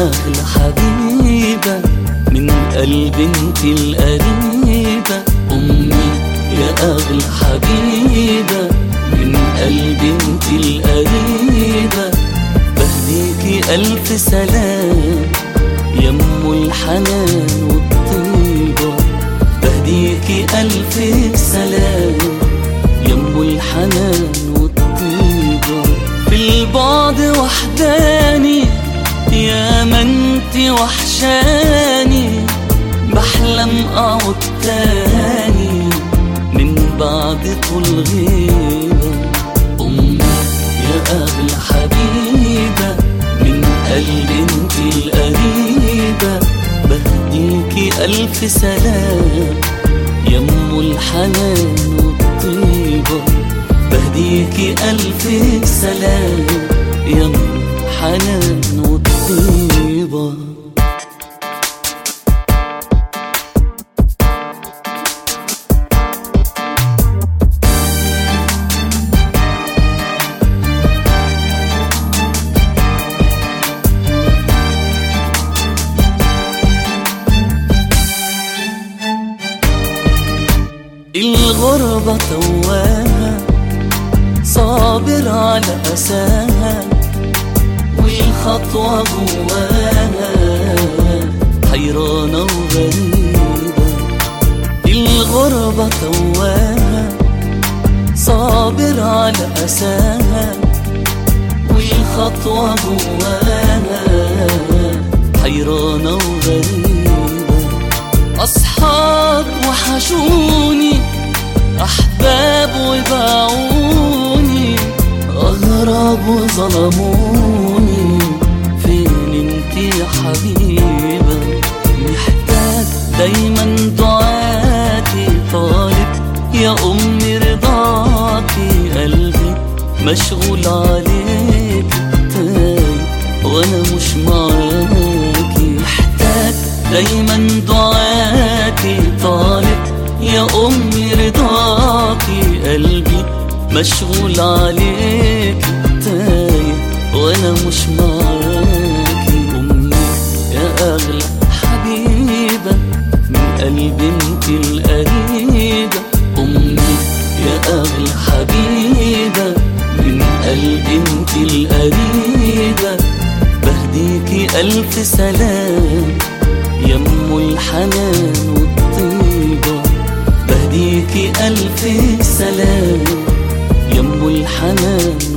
أغلى حبيبة من قلب انت القريبة أمي يا أغلى حبيبة من قلب انت القريبة بهديكي ألف سلام يم الحنان والطيبة بهديكي ألف سلام يم الحنان والطيبة في البعد وحداني يا ما انت وحشاني بحلم اقعد تاني من بعد طول غيبة أمي يا أغلى حبيبة من قلب انت القريبة بهديكي ألف سلام يم الحنان والطيبة بهديكي ألف سلام يم الحنان والطيبة الغربة تواها صابر على أساها والخطوة جواها حيرانة وغريبة الغربة تواها صابر على أساها والخطوة جواها حيرانة وغريبة أصحاب وحشوني أحباب وباعوني أغراب وظلموني فين انت يا حبيبة محتاج دايما دعاتي طالب يا أمي رضاكي قلبي مشغول عليك تايه وأنا مش معاكي محتاج دايما دعاتي طالب يا أمي رضاكي قلبي مشغول عليك تايه وأنا مش معاكي أمي يا أغلى حبيبة من قلب انت القريبة أمي يا أغلى حبيبة من قلب انت القريبة بهديكي ألف سلام يم الحنان والطيبة بهديكي ألف سلام يم الحنان